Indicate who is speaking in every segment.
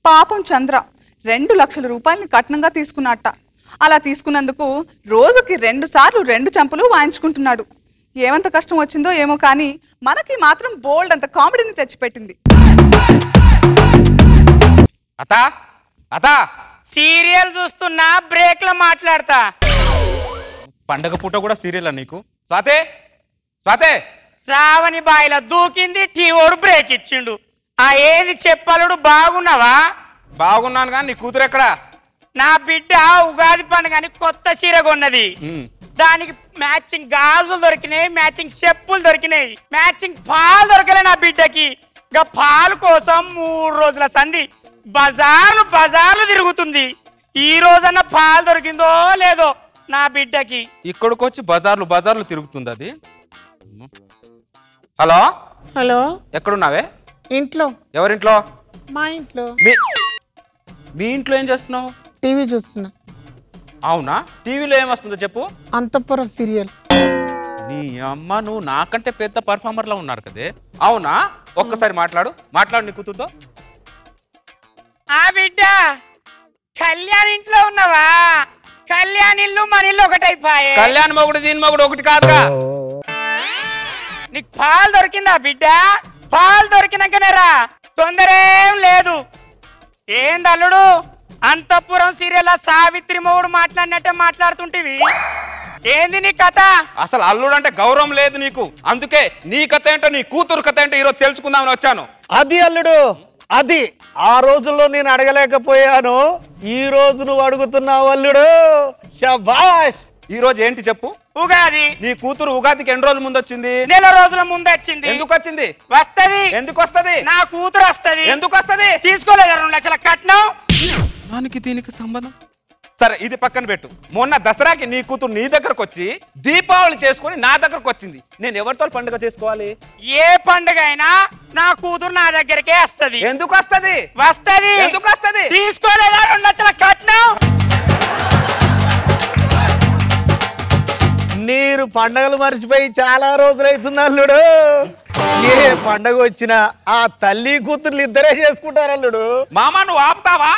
Speaker 1: పాపం చంద్ర రెండు లక్షల రూపాయలని కట్నంగా తీసుకున్నట్ట అలా తీసుకున్నందుకు రోజుకి రెండు సార్లు రెండు చంపలు వాయించుకుంటున్నాడు ఏమంత కష్టం వచ్చిందో ఏమో కానీ మనకి మాత్రం బోల్డ్ అంత కామెడీని తెచ్చిపెట్టింది
Speaker 2: అత అత
Speaker 3: సీరియల్ చూస్తున్నా బ్రేక్ లో మాట్లాడతా
Speaker 2: పండగ పూట కూడా సీరియల్ నీకు స్వాతే స్వాతే
Speaker 3: శ్రావణి బాయిల దూకింది టీవోడు బ్రేక్ ఇచ్చిండు ఆ ఏది చెప్పలుడు బాగున్నావా
Speaker 2: బాగున్నాను కానీ నీ కూతురు ఎక్కడా
Speaker 3: నా బిడ్డ ఉగాది పండుగని కొత్త చీర కొన్నది
Speaker 2: ఉమ్.
Speaker 3: దానికి మ్యాచింగ్ గాజులు దొరికినాయి మ్యాచింగ్ చెప్పులు దొరికినాయి మ్యాచింగ్ పాలు దొరకలే నా బిడ్డకి ఇంకా పాలు కోసం మూడు రోజుల సంధి బజార్లు బజార్లు తిరుగుతుంది ఈ రోజన్న పాలు దొరికిందో లేదో నా బిడ్డకి
Speaker 2: ఇక్కడికి వచ్చి బజార్లు బజార్లు తిరుగుతుంది అది హలో
Speaker 4: హలో
Speaker 2: ఎక్కడున్నావే
Speaker 4: ఇంట్లో
Speaker 2: ఎవరింట్లో
Speaker 4: మా ఇంట్లో
Speaker 2: మీ మీ ఇంట్లో ఏం చేస్తున్నావు
Speaker 4: టీవీ చూస్తున్నా
Speaker 2: అవునా టీవీలో ఏం వస్తుందో చెప్పు
Speaker 4: అంతఃపుర సీరియల్
Speaker 2: నీ అమ్మ నువ్వు నాకంటే పెద్ద పర్ఫార్మర్లా ఉన్నారు కదే అవునా ఒక్కసారి మాట్లాడు మాట్లాడు నీ కూతురుతో
Speaker 3: ఆ బిడ్డ కళ్యాణ్ ఇంట్లో ఉన్నావా కళ్యాణ్ ఇల్లు మన ఇల్లు ఒకటైపోయే
Speaker 2: కళ్యాణ్ మొగుడు దీని మొగుడు ఒకటి కాదుగా
Speaker 3: నీకు పాలు దొరికిందా బిడ్డ పాలు దొరికినాకనే రా తొందర ఏం లేదు ఏంది అల్లుడు అంతఃపురం సీరియల్ సావిత్రి మొగుడు మాట్లాడినట్టే మాట్లాడుతుంటివి ఏంది నీ కథ
Speaker 2: అసలు అల్లుడు అంటే గౌరవం లేదు నీకు అందుకే నీ కథ ఏంటో నీ కూతురు కథ ఏంటో ఈరోజు తెలుసుకుందామని వచ్చాను
Speaker 5: అది అల్లుడు అది ఆ రోజుల్లో నేను అడగలేకపోయాను ఈ రోజు నువ్వు అడుగుతున్నావు అల్లుడు శబాష్
Speaker 2: ఈ రోజు ఏంటి చెప్పు
Speaker 3: ఉగాది
Speaker 2: నీ కూతురు ఉగాదికి ఎన్ని రోజుల ముందు వచ్చింది
Speaker 3: నెల రోజుల ముందు వచ్చింది
Speaker 2: ఎందుకు వచ్చింది
Speaker 3: వస్తది
Speaker 2: ఎందుకు వస్తది
Speaker 3: నా కూతురు వస్తది
Speaker 2: ఎందుకు వస్తది
Speaker 3: తీసుకోలేదా రెండు లక్షల కట్నం
Speaker 2: దానికి దీనికి సంబంధం సరే ఇది పక్కన పెట్టు మొన్న దసరాకి నీ కూతురు నీ దగ్గరకు వచ్చి దీపావళి చేసుకొని నా దగ్గరకు వచ్చింది నేను ఎవరితో పండుగ చేసుకోవాలి
Speaker 3: ఏ పండుగ అయినా నా కూతురు నా దగ్గరికే వస్తది
Speaker 2: ఎందుకు వస్తది
Speaker 3: వస్తది
Speaker 2: ఎందుకు వస్తది
Speaker 3: తీసుకోలేదా రెండు లక్షల కట్నం
Speaker 5: మీరు పండగలు మర్చిపోయి చాలా రోజులైతుంది అల్లుడు ఏ పండగ వచ్చినా ఆ తల్లి కూతుర్లు ఇద్దరే చేసుకుంటారు అల్లుడు
Speaker 2: మామ నువ్వు ఆపుతావా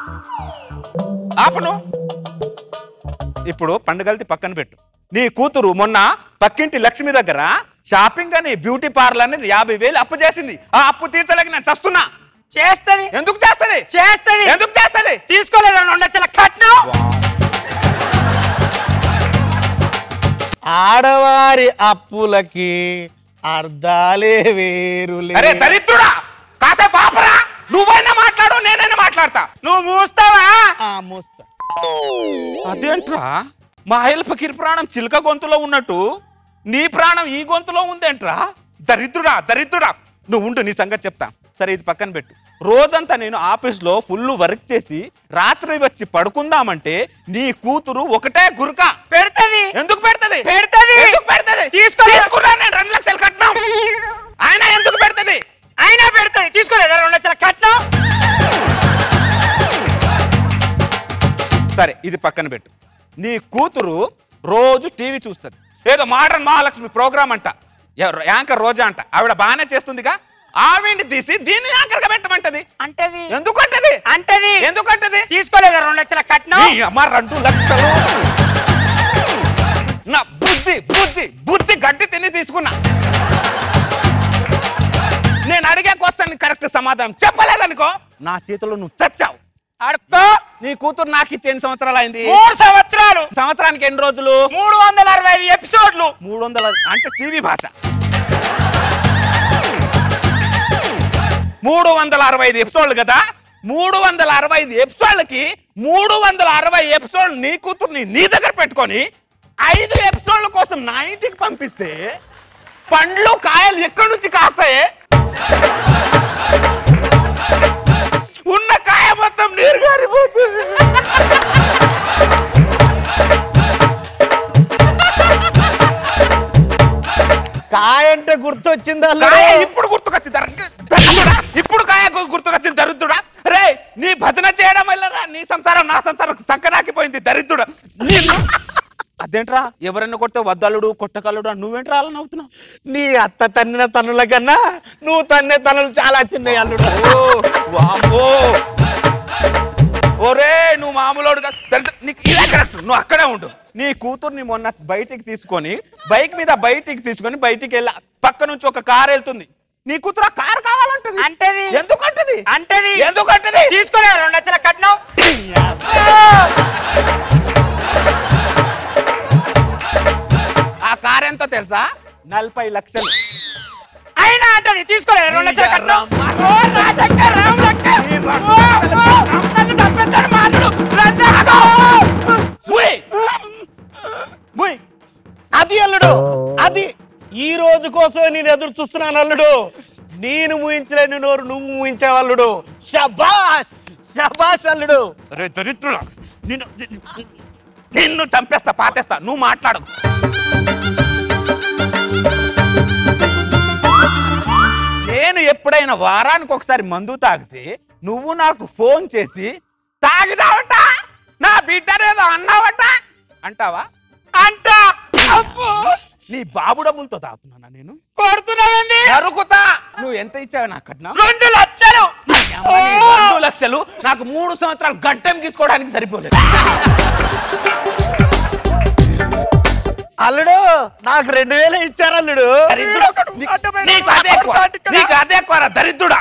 Speaker 2: ఆపను ఇప్పుడు పండుగలది పక్కన పెట్టు నీ కూతురు మొన్న పక్కింటి లక్ష్మి దగ్గర షాపింగ్ అని బ్యూటీ పార్లర్ అని యాభై వేలు అప్పు చేసింది ఆ అప్పు తీర్చలేక నేను చస్తున్నా
Speaker 3: చేస్తది
Speaker 2: ఎందుకు చేస్తది
Speaker 3: చేస్తది
Speaker 2: ఎందుకు చేస్తది
Speaker 3: తీసుకోలేదా రెండు లక్షల కట్నం
Speaker 5: ఆడవారి అప్పులకి అర్ధాలే వేరులే
Speaker 2: అరే దరిద్రుడా కాసేపు ఆపరా నువ్వైనా మాట్లాడు నేనైనా మాట్లాడతా
Speaker 3: నువ్వు మూస్తావా
Speaker 5: ఆ మోస్తా
Speaker 2: అదేంట్రా మా ఆయన ఫకీర్ ప్రాణం చిలక గొంతులో ఉన్నట్టు నీ ప్రాణం ఈ గొంతులో ఉందేంట్రా దరిద్రుడా దరిద్రుడా నువ్వు ఉండు నీ సంగతి చెప్తా సరే ఇది పక్కన పెట్టు రోజంతా నేను ఆఫీస్లో ఫుల్ వర్క్ చేసి రాత్రి వచ్చి పడుకుందామంటే నీ కూతురు ఒకటే గురుక
Speaker 3: పెడతది
Speaker 2: ఎందుకు పెడతది
Speaker 3: పెడతది.
Speaker 2: ఎందుకు పెడతది
Speaker 3: తీసుకోలే.
Speaker 2: తీసుకున్నా నేను రెండు లక్షలు కట్టినాం ఆయన ఎందుకు పెడతది
Speaker 3: అయినా పెడతది తీసుకోలేదా రెండు లక్షల కట్నం
Speaker 2: సరే ఇది పక్కన పెట్టు నీ కూతురు రోజు టీవీ చూస్తుంది ఏదో మోడర్న్ మహాలక్ష్మి ప్రోగ్రామ్ అంట ఎవరు- యాంకర్ రోజా అంట ఆవిడ బాగానే చేస్తుందిగా ఆవిడ్ని తీసి దీన్ని యాంకర్ గా పెట్టమంటది
Speaker 3: అంటది
Speaker 2: ఎందుకంటది
Speaker 3: అంటది
Speaker 2: ఎందుకంటది
Speaker 3: తీసుకోలేదా రెండు లక్షల కట్నం
Speaker 2: నీ అమ్మ రెండు లక్షలు నా బుద్ధి బుద్ధి బుద్ధి గడ్డి తిని తీసుకున్నా నేను అడిగే క్వశ్చన్ కరెక్ట్ సమాధానం చెప్పలేదనుకో నా చేతిలో నువ్వు చచ్చావు
Speaker 3: అడుక్కో
Speaker 2: నీ కూతురు నాకు ఇచ్చి ఎన్ని సంవత్సరాలు అయింది
Speaker 3: మూడు సంవత్సరాలు
Speaker 2: సంవత్సరానికి ఎన్ని రోజులు
Speaker 3: మూడు వందల అరవై ఐదు ఎపిసోడ్లు
Speaker 2: మూడు వందల అంటే టీవీ భాష మూడు వందల అరవై ఐదు ఎపిసోడ్లు కదా మూడు వందల అరవై ఐదు ఎపిసోడ్లకి మూడు వందల అరవై ఎపిసోడ్లు నీ కూతుర్ని నీ దగ్గర పెట్టుకొని ఐదు ఎపిసోడ్ల కోసం నా ఇంటికి పంపిస్తే పండ్లు కాయలు ఎక్కడి నుంచి కాస్తాయి ఉన్న కాయ మొత్తం నీరు గారిపోతుంది
Speaker 5: కాయ అంటే గుర్తొచ్చింది అల్లుడు
Speaker 2: కాయ ఇప్పుడు గుర్తుకొచ్చింది దరిద్రుడా ఇప్పుడు కాయ గు- గుర్తుకొచ్చింది దరిద్రుడా రే నీ భజన చేయడం వల్ల నీ సంసారం నా సంసారం సంకనాకిపోయింది దరిద్రుడా నిన్ను అదేంట్రా ఎవరైనా కొడితే వద్దలుడు కొట్టకల్లుడు అని నువ్వేంట్రా అలా నవ్వుతున్నావు
Speaker 5: నీ అత్త తన్నిన తన్నుల కన్నా నువ్వు తన్నే తన్నులు చాలా చిన్నవి అల్లుడు
Speaker 2: ఓ, వామ్మో. ఒరే నువ్వు మామూలుడు కాదు. తెలుసా? నీకు ఇదే కరెక్ట్ నువ్వు అక్కడే ఉండు నీ కూతుర్ని మొన్న బయటికి తీసుకొని బైక్ మీద బయటికి తీసుకొని బయటికి వెళ్ళా పక్క నుంచి ఒక కార్ వెళ్తుంది నీ కూతురు ఆ కార్ కావాలంటది
Speaker 3: అంటది
Speaker 2: ఎందుకు అంటది
Speaker 3: అంటది
Speaker 2: ఎందుకు అంటది
Speaker 3: తీసుకోలే రెండు లక్షల కట్నం
Speaker 2: ఆ కార్ ఎంతో తెలుసా నలభై లక్షలు
Speaker 3: అయినా అంటది తీసుకోలే రెండు లక్షల కట్నం ఓ, రాజక్క, రాములక్క. ఓ, ఓ, నన్ను తప్పించాడు మా అల్లుడు. రాజాగో.
Speaker 2: ఉయ్. ఉయ్.
Speaker 5: అది అల్లుడు అది ఈ రోజు కోసం నేను ఎదురు చూస్తున్నాను అల్లుడు నేను ముయించలేని నోరు నువ్వు ముయించావు అల్లుడు షబాష్ షబాష్ అల్లుడు
Speaker 2: రే దరిద్రుడా నిన్ను నిన్ను చంపేస్తా పాతేస్తా నువ్వు మాట్లాడు నేను ఎప్పుడైనా వారానికి ఒకసారి మందు తాగితే నువ్వు నాకు ఫోన్ చేసి తాగిదావట నా బిడ్డనేదో అన్నావట అంటావా
Speaker 3: అంట అబ్బో.
Speaker 2: నీ బాబు డబ్బులతో తాగుతున్నానా నేను
Speaker 3: కొడుతున్నావేంది
Speaker 2: జరుగుతా నువ్వు ఎంత ఇచ్చావు నాకు కట్నం
Speaker 3: రెండు లక్షలు
Speaker 2: అమ్మ, నీ రెండు లక్షలు నాకు మూడు సంవత్సరాలు గడ్డం తీసుకోవడానికి సరిపోలేదు
Speaker 5: అల్లుడు నాకు రెండు వేలు ఇచ్చారు అల్లుడు
Speaker 2: దరిద్రుడు. నీ- నీకు అదే ఎక్కువ. నీకు అదే ఎక్కువ దరిద్రుడా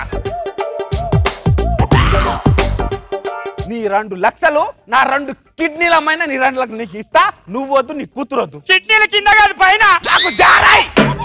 Speaker 2: నీ రెండు లక్షలు నా రెండు కిడ్నీల అమ్మాయినా నీ రెండు లక్షలు నీకు ఇస్తా నువ్వు వద్దు నీ కూతురు వద్దు
Speaker 3: కిడ్నీల కింద కాదు పైన
Speaker 2: నాకు జారాయి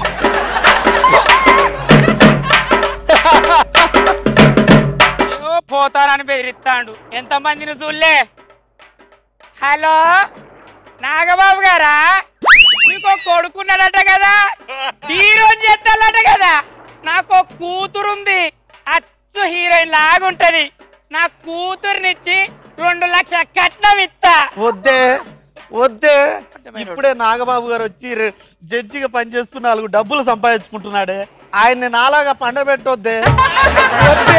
Speaker 3: అయ్యో, పోతారని బెదిరిస్తాడు ఎంత మందిని చూడలే హలో నాగబాబు గారా మీకు ఒక కొడుకున్నాడట కదా హీరోయిన్ చేస్తాడట కదా నాకు ఒక కూతురుంది అచ్చు హీరోయిన్ లాగుంటది నా కూతురునిచ్చి రెండు లక్షల కట్నం ఇస్తా
Speaker 5: వద్దే వద్దే ఇప్పుడే నాగబాబు గారు వచ్చి రె- జడ్జిగా పనిచేస్తూ నాలుగు డబ్బులు సంపాదించుకుంటున్నాడే ఆయన్ని నాలాగా పండబెట్టొద్దే వద్దే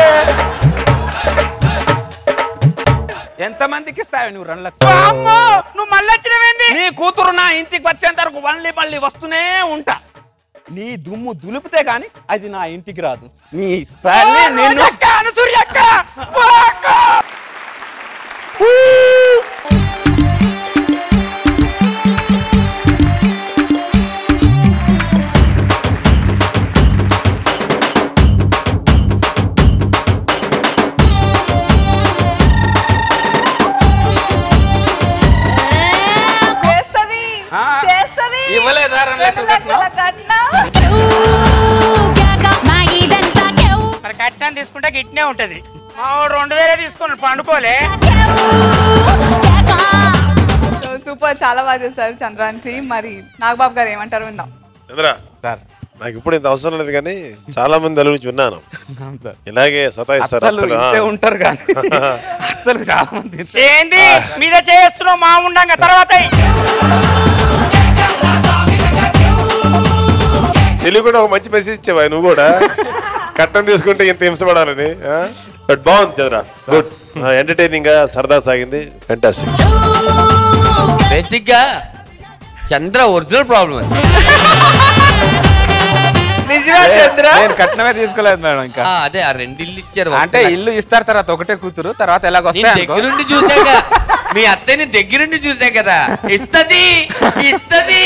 Speaker 2: ఎంత మందికి ఇస్తావు నువ్వు రెండు లక్షలు
Speaker 3: వామ్మో, నువ్వు మళ్ళీ వచ్చినవేంది
Speaker 2: నీ కూతురు నా ఇంటికి వచ్చేంత వరకు మళ్ళీ మళ్ళీ వస్తూనే ఉంటా నీ దుమ్ము దులిపితే గాని అది నా ఇంటికి రాదు నీ తల్లి నిన్ను
Speaker 3: రోజక్క, అనుసూయక్క, ఓ అక్క.
Speaker 1: చేస్తది
Speaker 2: ఆ,
Speaker 1: చేస్తది
Speaker 2: ఇవ్వలేదా రెండు లక్షలు
Speaker 1: రెండు లక్షల కట్నం
Speaker 3: మరి కట్నం తీసుకుంటే గిట్నే ఉంటది మా వాడు రెండు వేలే తీసుకున్నాడు పండుకోలే
Speaker 1: సో సూపర్ చాలా బాగా చేశారు చంద్రాంటి మరి నాగబాబు గారు ఏమంటారు విందాం
Speaker 6: చంద్ర
Speaker 2: సార్
Speaker 6: నాకు ఇప్పుడు ఇంత అవసరం లేదు కానీ చాలా మంది అల్లు నుంచి విన్నాను
Speaker 2: సార్
Speaker 6: ఇలాగే సతాయిస్తారు
Speaker 2: అసలు
Speaker 6: అత్తలు.
Speaker 2: ఇంతే ఉంటారు కానీ అసలు చాలా మంది ఇంతే.
Speaker 3: ఏంది మీద చేస్తున్నావు మా ఉండంగా తర్వాత
Speaker 6: తెలుగు కూడా ఒక మంచి మెసేజ్ ఇచ్చావా నువ్వు కూడా కట్టం తీసుకుంటే ఇంత హింసపడాలని బట్ బాగుంది చంద్ర గుడ్ ఎంటర్టైనింగ్ గా సరదా సాగింది ఫెంటాస్టిక్
Speaker 7: బేసిక్ గా చంద్ర ఒరిజినల్ ప్రాబ్లం అది
Speaker 1: నిజమా చంద్ర
Speaker 2: నేను కట్నమే తీసుకోలేదు మేడం ఇంకా
Speaker 7: ఆ, అదే ఆ రెండు ఇల్లు ఇచ్చారు
Speaker 2: అంటే ఇల్లు ఇస్తారు తర్వాత ఒకటే కూతురు తర్వాత
Speaker 7: నేను
Speaker 2: ఎలాగొస్తాయి
Speaker 7: దగ్గరుండి చూసాక మీ అత్తయ్యని దగ్గరుండి చూసా కదా ఇస్తది ఇస్తది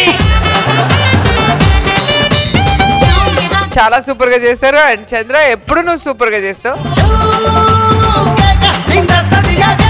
Speaker 8: చాలా సూపర్ గా చేశారు అండ్ చంద్ర ఎప్పుడు నువ్వు సూపర్ గా చేస్తావు
Speaker 5: ఇంకా